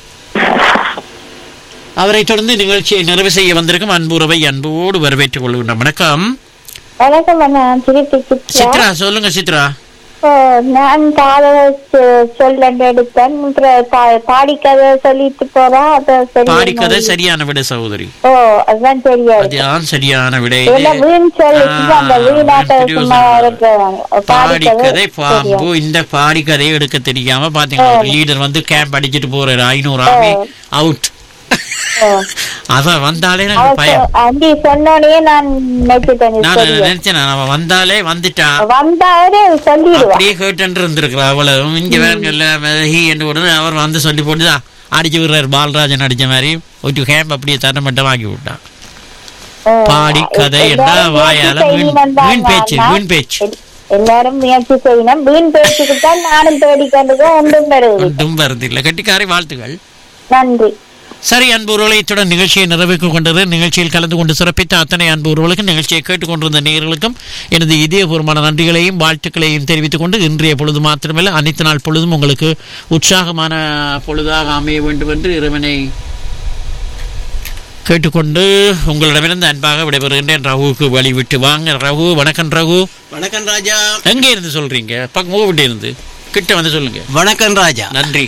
அவரை தொடர்ந்து நிகழ்ச்சியை நிறைவு செய்ய வந்திருக்கும் அன்புறவை அன்போடு வரவேற்றுக் கொள்கின்றோம் வணக்கம் வணக்கம் அண்ணா திருப்பி சித்ரா சித்ரா சொல்லுங்க சித்ரா ஓ, நான் காதல சொல்லண்டு எடுத்தேன் அப்புறம் பா- பாடிக்கதை சொல்லிட்டு போறா அத சரி பாடி கதை சரியான விட சகோதரி ஓ அதுதான் தெரியாது அதுதான் சரியான விடை இல்ல வீண் சொல்லி அந்த வீணாட்ட வீண் சும்மா இருக்கிறாங்க பாடி கதை பாம்பு தெரியும். இந்த பாடி கதையை எடுக்க தெரியாம பாத்தீங்களா ஒரு லீடர் வந்து கேம்ப் அடிச்சிட்டு போறாரு ஐநூறு ஆமி அவுட் ஓ. அதான் வந்தாலே எனக்கு அவ பயம் சொ- அண்டி சொன்னோடனே நான் நினைச்சிட்டேன் இது நான் தெரியும் நினைச்சேன் அவன் வந்தாலே வந்துட்டா வந்தாரு சொல்லிடுவா அப்படியே கேட்டு இருந்திருக்கிறா அவ்வளவு இங்க வேறுங்கல்ல ஹீ என்று உடனே அவர் வந்து சொல்லி போட்டுதான் அடிச்சு விடுறாரு பாலராஜன் அடிச்ச மாதிரி ஒரு கேம்ப் அப்படியே தரமட்டம் வாங்கி விட்டான் ஓ. பாடி கதை என்றா எல்லாரும் வாயால முயற்சி வீண் செய்யணும் வீண் பேச்சு தான் வீண் பேச்சு எல்- எல்லாரும் முயற்சி செய்யணும் வீண் பேச்சுக்கு தான் நானும் தேடிக்கொண்டு ஒன்றும் பெறுவது ஒன்றும் வருதில்லை கட்டிக்காரை வாழ்த்துகள் நன்றி சரி அன்பு உறவுகளை இத்துடன் நிகழ்ச்சியை நிறைவேற்றி கொண்டது நிகழ்ச்சியில் கலந்து கொண்டு சிறப்பித்த அத்தனை அன்பு உறவுகளுக்கும் நிகழ்ச்சியை கேட்டுக்கொண்டிருந்த நேயர்களுக்கும் எனது இதயபூர்வமான நன்றிகளையும் வாழ்த்துக்களையும் தெரிவித்துக் கொண்டு இன்றைய பொழுது மாத்திரமல்ல அனைத்து நாள் பொழுதும் உங்களுக்கு உற்சாகமான பொழுதாக அமைய வேண்டும் என்று இறைவனை கேட்டுக்கொண்டு உங்களிடமிருந்து அன்பாக விடைபெறுகின்றேன் ரகுவுக்கு வழி விட்டு வாங்க ரகு வணக்கம் ரகு வணக்கம் ராஜா எங்க இருந்து சொல்றீங்க பக்கம் மூவிட்டு இருந்து கிட்ட வந்து சொல்லுங்க வணக்கம் ராஜா நன்றி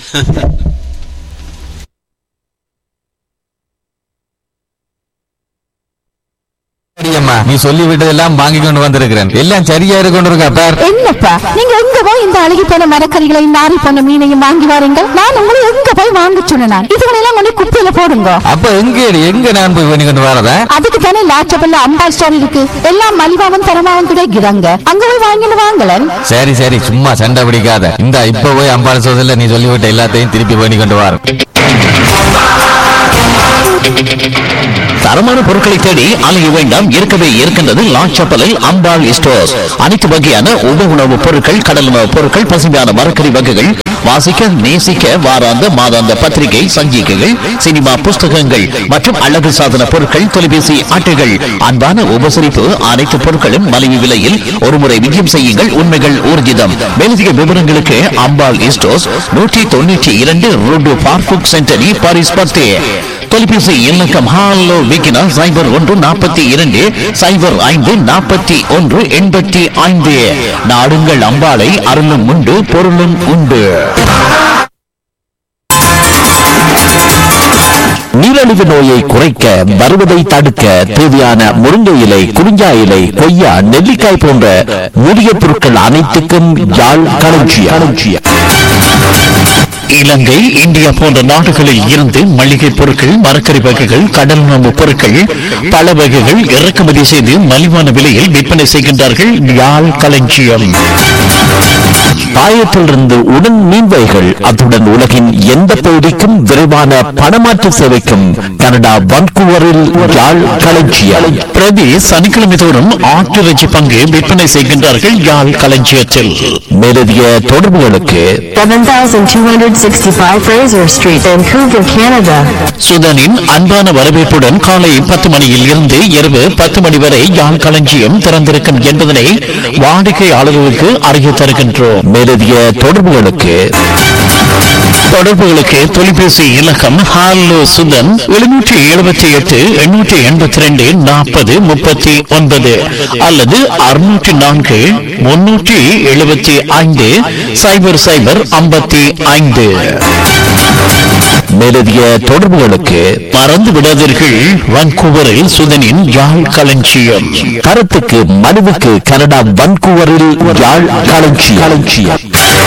அம்மா நீ சொல்லி விட்டதெல்லாம் வாங்கி கொண்டு வந்திருக்கிறேன் எல்லாம் சரியா இருக்கு கொண்டு இருக்கா பார் என்னப்பா நீங்க எங்க போய் இந்த அழுகி போன மரக்கறிகளை நாரி போன மீனையும் வாங்கி வாரீங்க நான் உங்களை எங்க போய் வாங்க சொன்னேன் இதுகளெல்லாம் கொண்டு குப்பையில போடுங்க அப்ப எங்க எங்க நான் போய் பண்ணி கொண்டு வரதா அதுக்கு தானே லாச்சபல்ல அம்பாள் ஸ்டோர் இருக்கு எல்லாம் மலிவாவும் தரமாவும் கிடைக்கிறாங்க அங்க போய் வாங்கிட்டு வாங்கலன் சரி சரி சும்மா சண்டை பிடிக்காத இந்த இப்ப போய் அம்பாள் சோதல நீ சொல்லிவிட்ட எல்லாத்தையும் திருப்பி பண்ணி கொண்டு வர தரமான பொருட்களை தேடி அலைய வேண்டாம் இருக்கவே இருக்கின்றது லாச்சப்பலில் அம்பாள் ஸ்டோர்ஸ் அனைத்து வகையான உப உணவுப் பொருட்கள் கடல் உணவுப் பொருட்கள் பசுமையான மரக்கறி வகைகள் வாசிக்க நேசிக்க வாராந்த மாதாந்த பத்திரிகை சஞ்சிகைகள் சினிமா புஸ்தகங்கள் மற்றும் அழகு சாதன பொருட்கள் தொலைபேசி அட்டைகள் அன்பான உபசரிப்பு அனைத்து பொருட்களும் மலிவு விலையில் ஒருமுறை விஜயம் செய்யுங்கள் உண்மைகள் ஊர்ஜிதம் மேலதிக விவரங்களுக்கு அம்பாள் ஸ்டோர்ஸ் நூற்றி தொண்ணூற்றி இரண்டு ரோடு பார்புக் சென்டரி பாரிஸ் பத்தே தொலைபேசி இலக்கம் ஹாலோ விக்கினா சைபர் ஒன்று நாற்பத்தி இரண்டு சைபர் ஐந்து நாற்பத்தி ஒன்று எண்பத்தி ஐந்து நாடுங்கள் அம்பாளை அருளும் உண்டு பொருளும் உண்டு நீரழிவு நோயை குறைக்க வருவதை தடுக்க தேவையான முருங்கை இலை குறிஞ்சா இலை கொய்யா நெல்லிக்காய் போன்ற மூலிகை பொருட்கள் அனைத்துக்கும் யாழ் களஞ்சியம் இலங்கை இந்தியா போன்ற நாடுகளில் இருந்து மளிகை பொருட்கள் மரக்கறி வகைகள் கடல் உணவு பொருட்கள் பல வகைகள் இறக்குமதி செய்து மலிவான விலையில் விற்பனை செய்கின்றார்கள் யாழ் களஞ்சியம் பாயத்திலிருந்து உடன் மீன்வைகள் அத்துடன் உலகின் எந்த பகுதிக்கும் விரைவான பணமாற்று சேவைக்கும் கனடா வன்கூவரில் யாழ் களஞ்சியம் பிரதி சனிக்கிழமை தோறும் ஆட்டிறைச்சி பங்கு விற்பனை செய்கின்றார்கள் யாழ் களஞ்சியத்தில் மேலதிக தொடர்புகளுக்கு 7265 Fraser Street, Vancouver, Canada. சுதனின் அன்பான வரவேற்புடன் காலை பத்து மணியில் இருந்து இரவு பத்து மணி வரை யாழ் களஞ்சியம் திறந்திருக்கும் என்பதனை வாடிக்கையாளர்களுக்கு அறிய தருகின்றோம் மேலதிக தொடர்புகளுக்கு தொடர்புகளுக்கு தொலைபேசி இலக்கம் ஹாலோ சுதன் எழுநூற்றி எழுபத்தி எட்டு எண்ணூற்றி எண்பத்தி ரெண்டு நாற்பது முப்பத்தி ஒன்பது அல்லது அறுநூற்றி நான்கு முன்னூற்றி எழுபத்தி ஐந்து சைபர் சைபர் ஐம்பத்தி ஐந்து மேலதிக தொடர்புகளுக்கு மறந்து விடாதீர்கள் வான்கூவரில் சுதனின் யாழ் களஞ்சியம் கருத்துக்கு மனுவுக்கு கனடா வான்கூவரில் யாழ் களஞ்சியம்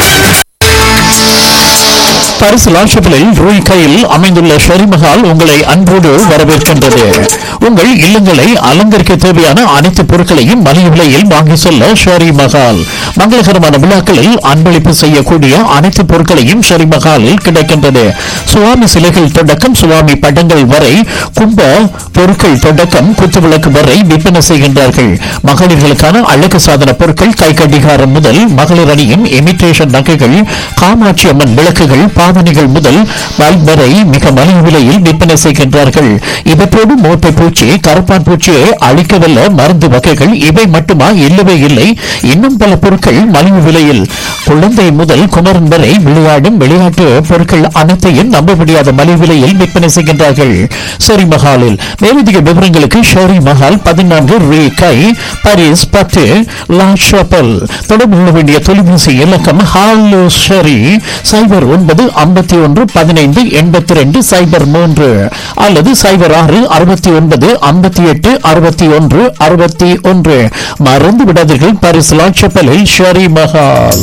பரிசு லாஷபிளில் ரூய் கையில் அமைந்துள்ள ஷெரிமஹால் உங்களை அன்போடு வரவேற்கின்றது உங்கள் இல்லங்களை அலங்கரிக்க தேவையான அனைத்து பொருட்களையும் மலிவு விலையில் வாங்கி செல்ல ஷெரி மஹால் மங்களகரமான விழாக்களில் அன்பளிப்பு செய்யக்கூடிய அனைத்து பொருட்களையும் ஷெரி மஹாலில் கிடைக்கின்றது சுவாமி சிலைகள் தொடக்கம் சுவாமி படங்கள் வரை கும்ப பொருட்கள் தொடக்கம் குத்துவிளக்கு வரை விற்பனை செய்கின்றார்கள் மகளிர்களுக்கான அழகு சாதன பொருட்கள் கை கடிகாரம் முதல் மகளிர் அணியின் இமிட்டேஷன் நகைகள் காமாட்சி அம்மன் விளக்குகள் பாவனைகள் முதல் பல்ப் வரை மிக மலிவு விலையில் விற்பனை செய்கின்றார்கள் இவற்றோடு மோட்டை பூச்சி கருப்பான் பூச்சியை அழிக்கவல்ல மருந்து வகைகள் இவை மட்டுமா இல்லவே இல்லை இன்னும் பல பொருட்கள் மலிவு விலையில் குழந்தை முதல் குமரன் வரை விளையாடும் விளையாட்டு பொருட்கள் அனைத்தையும் நம்ப முடியாத மலிவு விலையில் விற்பனை செய்கின்றார்கள் ஷெரி மஹாலில் மேலதிக விவரங்களுக்கு ஷெரி மஹால் பதினான்கு ரீ கை பாரிஸ் பத்து லா ஷாப்பல் தொடர்பு கொள்ள வேண்டிய தொலைபேசி இலக்கம் ஹாலோ ஷெரி சைபர் ஒன்பது ஐம்பத்தி ஒன்று பதினைந்து எண்பத்தி ரெண்டு சைபர் மூன்று அல்லது சைபர் ஆறு அறுபத்தி ஒன்பது ஐம்பத்தி எட்டு அறுபத்தி ஒன்று அறுபத்தி ஒன்று மறந்து விடாதீர்கள் பாரிஸ் லாட்சப்பலில் ஷெரி மஹால்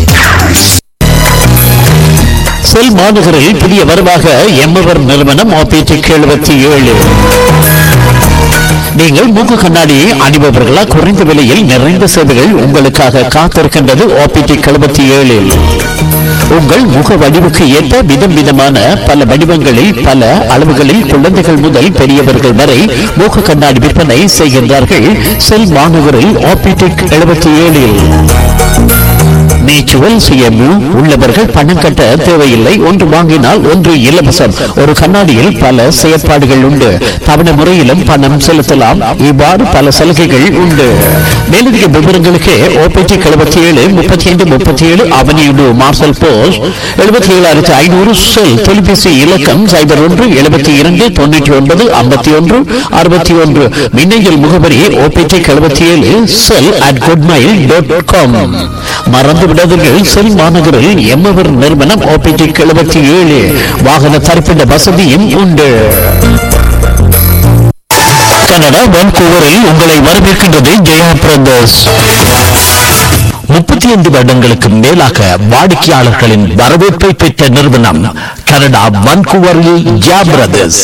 செல் மாநகரில் புதிய வரவாக எம்எவர் நிறுவனம் ஆபிடிக் எழுபத்தி ஏழு நீங்கள் மூக்கு கண்ணாடியை அணிபவர்களா குறைந்த விலையில் நிறைந்த சேவைகள் உங்களுக்காக காத்திருக்கின்றது ஆபிடிக் எழுபத்தி ஏழில் உங்கள் முக வடிவுக்கு ஏற்ப விதம் விதமான பல வடிவங்களில் பல அளவுகளில் குழந்தைகள் முதல் பெரியவர்கள் வரை மூக்கு கண்ணாடி விற்பனை செய்கின்றார்கள் செல் மாநகரில் ஆபிடிக் எழுபத்தி ஏழில் நேச்சுரல் சுயமு உள்ளவர்கள் பணம் கட்ட தேவையில்லை ஒன்று வாங்கினால் ஒன்று இலவசம் ஒரு கண்ணாடியில் பல செயற்பாடுகள் உண்டு தவணை முறையிலும் பணம் செலுத்தலாம் இவ்வாறு பல சலுகைகள் உண்டு மேலதிக விவரங்களுக்கு ஓபிடி எழுபத்தி ஏழு முப்பத்தி ஐந்து முப்பத்தி ஏழு அவனியுடு மார்சல் போஸ்ட் எழுபத்தி ஏழாயிரத்தி ஐநூறு செல் தொலைபேசி இலக்கம் சைபர் ஒன்று எழுபத்தி இரண்டு தொண்ணூற்றி ஒன்பது ஐம்பத்தி ஒன்று அறுபத்தி ஒன்று மின்னஞ்சல் முகவரி ஓபிடி எழுபத்தி ஏழு cell at goodmail dot com மறந்து விடாதீர்கள் செல் மாநகரில் எம்மவர் நிறுவனம் ஓபிடி எழுபத்தி ஏழு வாகன தரிப்பிட வசதியும் உண்டு கனடா வான்கூவரில் உங்களை வரவேற்கின்றது ஜெயா பிரதர்ஸ் முப்பத்தி ஐந்து வருடங்களுக்கு மேலாக வாடிக்கையாளர்களின் வரவேற்பை பெற்ற நிறுவனம் கனடா வான்கூவரில் ஜெயா பிரதர்ஸ்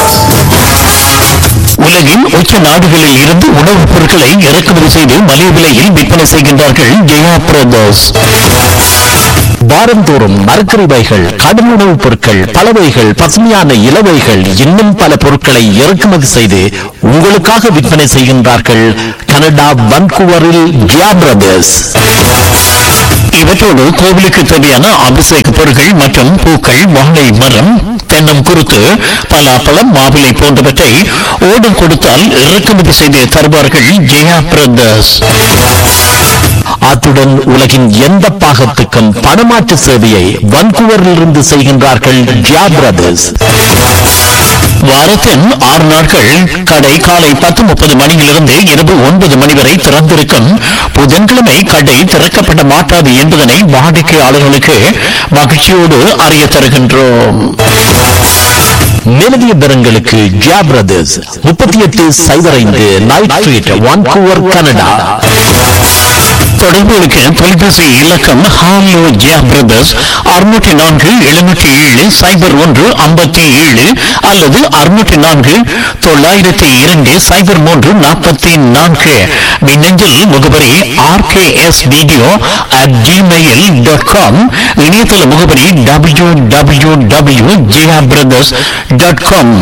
உலகின் உச்ச நாடுகளில் இருந்து உணவுப் பொருட்களை இறக்குமதி செய்து மலிவு விலையில் விற்பனை செய்கின்றார்கள் ஜெயா பிரதர்ஸ் வாரந்தோறும் மரக்கறிவைகள் கடும் உணவுப் பொருட்கள் பலவைகள் பசுமையான இலவைகள் இன்னும் பல பொருட்களை இறக்குமதி செய்து உங்களுக்காக விற்பனை செய்கின்றார்கள் கனடா வன்கூவரில் ஜியா பிரதர்ஸ் இவற்றோடு கோவிலுக்கு தேவையான அபிஷேக பொருட்கள் மற்றும் பூக்கள் வாழை மரம் தென்னம் குருத்து பலாப்பழம் மாவிலை போன்றவற்றை ஓடம் கொடுத்தால் இறக்குமதி செய்து தருவார்கள் ஜெயா பிரதர்ஸ் அத்துடன் உலகின் எந்த பாகத்துக்கும் பணமாற்று சேவையை வன்கூவரிலிருந்து செய்கின்றார்கள் ஜியா பிரதர்ஸ் வாரத்தின் ஆறு நாட்கள் கடை காலை பத்து முப்பது மணியிலிருந்து இரவு ஒன்பது மணி வரை திறந்திருக்கும் புதன்கிழமை கடை திறக்கப்பட மாட்டாது என்பதனை வாடிக்கையாளர்களுக்கு மகிழ்ச்சியோடு அறிய தருகின்றோம் மேலதிக விவரங்களுக்கு ஜியா பிரதர்ஸ் முப்பத்தி எட்டு சைபர் ஐந்து நைட் ஸ்ட்ரீட் வான்கூவர் கனடா தொடர்புகளுக்கு தொலைபேசி இலக்கம் ஹாலோ ஜியா பிரதர்ஸ் அறுநூற்றி நான்கு எழுநூற்றி ஏழு சைபர் ஒன்று ஐம்பத்தி ஏழு அல்லது அறுநூற்றி நான்கு தொள்ளாயிரத்தி இரண்டு சைபர் மூன்று நாற்பத்தி நான்கு மின்னஞ்சல் முகவரி RKS video at gmail dot com இணையதள முகவரி W W W Zia brothers dot com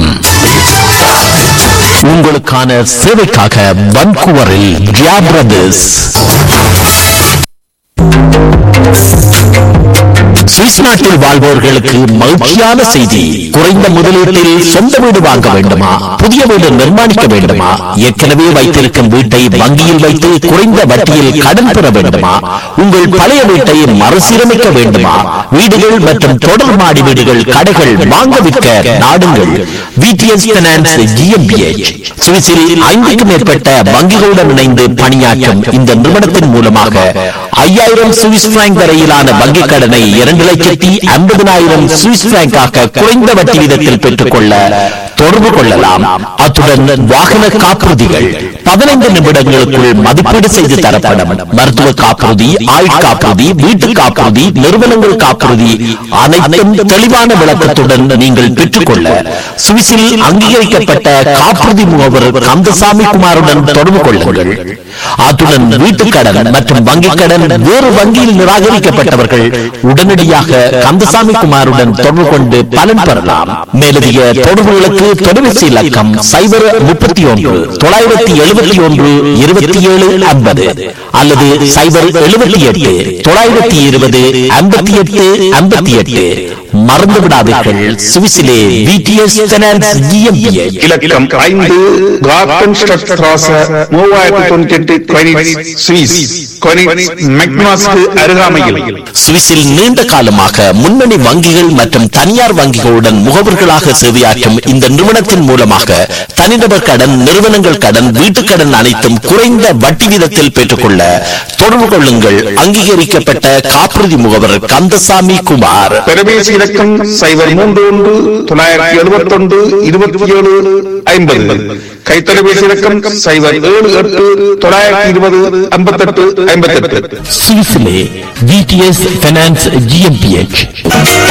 உங்களுக்கான சேவைக்காக வன்கூவரில் ஜியா பிரதர்ஸ் சுவிஸ் நாட்டில் வாழ்வோர்களுக்கு மகிழ்ச்சியான செய்தி குறைந்த முதலீட்டில் சொந்த வீடு வாங்க வேண்டுமா புதிய வீடு நிர்மாணிக்க வேண்டுமா ஏற்கனவே வைத்திருக்கும் வீட்டை வங்கியில் வைத்து குறைந்த வட்டியில் கடன் பெற வேண்டுமா உங்கள் பழைய வீட்டை மறுசீரமைக்க வேண்டுமா வீடுகள் மற்றும் தொடர் மாடி வீடுகள் கடைகள் வாங்க விற்க நாடுங்கள் விடிஎஸ் பைனான்ஸ் ஜிஎம்பிஎச் சுவிஸில் ஐந்துக்கும் மேற்பட்ட வங்கிகளுடன் இணைந்து பணியாற்றும் இந்த நிறுவனத்தின் மூலமாக ஐயாயிரம் சுவிஸ் பிராங்க் வரையிலான வங்கிக் கடனை இரண்டு லட்சத்தி ஐம்பதனாயிரம் சுவிஸ் பிராங்காக குறைந்த வட்டி வீதத்தில் பெற்றுக்கொள்ள தொடர்பு கொள்ளலாம் அத்துடன் வாகன காப்புறுதிகள் பதினைந்து நிமிடங்களுக்குள் மதிப்பீடு செய்து தரப்படும் மருத்துவ காப்புறுதி ஆயுள் காப்புறுதி வீட்டு காப்புறுதி நிறுவனங்கள் காப்புறுதி அனைத்தும் தெளிவான விளக்கத்துடன் நீங்கள் பெற்றுக்கொள்ள சுவிஸில் அங்கீகரிக்கப்பட்ட காப்புறுதி முகவர் கந்தசாமி குமாருடன் தொடர்பு கொள்ளுங்கள் அத்துடன் வீட்டுக் கடன் மற்றும் வங்கிக் கடன் வேறு வங்கியில் நிராகரிக்கப்பட்டவர்கள் உடனடியாக கந்தசாமி குமாருடன் தொடர்பு கொண்டு பலன் பெறலாம் மேலதிக தொடர்புகளுக்கு தொலைபேசி இலக்கம் சைபர் முப்பத்தி ஒன்று தொள்ளாயிரத்தி எழுபத்தி ஒன்று இருபத்தி ஏழு ஐம்பது அல்லது சைபர் எழுபத்தி எட்டு தொள்ளாயிரத்தி இருபது ஐம்பத்தி எட்டு ஐம்பத்தி எட்டு மறந்து விடாதீர்கள் சுவிசிலே விடிஎஸ் பைனான்ஸ் ஜிஎம்பிஎச் இலக்கம் ஐந்து கார்டன் ஸ்ட்ராச மூவாயிரத்தி தொண்ணூத்தி எட்டு கொயினிட்ஸ் சுவிஸ் கொயினிட்ஸ் மெக்னாஸ்க்கு அருகாமையில் சுவிஸில் நீண்ட காலமாக முன்னணி வங்கிகள் மற்றும் தனியார் வங்கிகளுடன் முகவர்களாக சேவையாற்றும் இந்த நிறுவனத்தின் மூலமாக தனிநபர் கடன் நிறுவனங்கள் கடன் வீட்டுக் கடன் அனைத்தும் குறைந்த வட்டி வீதத்தில் பெற்றுக்கொள்ள தொடர்பு கொள்ளுங்கள் அங்கீகரிக்கப்பட்ட காப்புறுதி முகவர் கந்தசாமி குமார் தொலைபேசி இலக்கம் சைபர் மூன்று ஒன்று தொள்ளாயிரத்தி எழுபத்தி ஒன்று இருபத்தி ஏழு ஐம்பது கைத்தொலைபேசி இலக்கம் சைபர் ஏழு எட்டு தொள்ளாயிரத்தி இருபது ஐம்பத்தெட்டு ஐம்பத்தெட்டு சுவிஸிலே விடிஎஸ் பைனான்ஸ் ஜிஎம்பிஎச்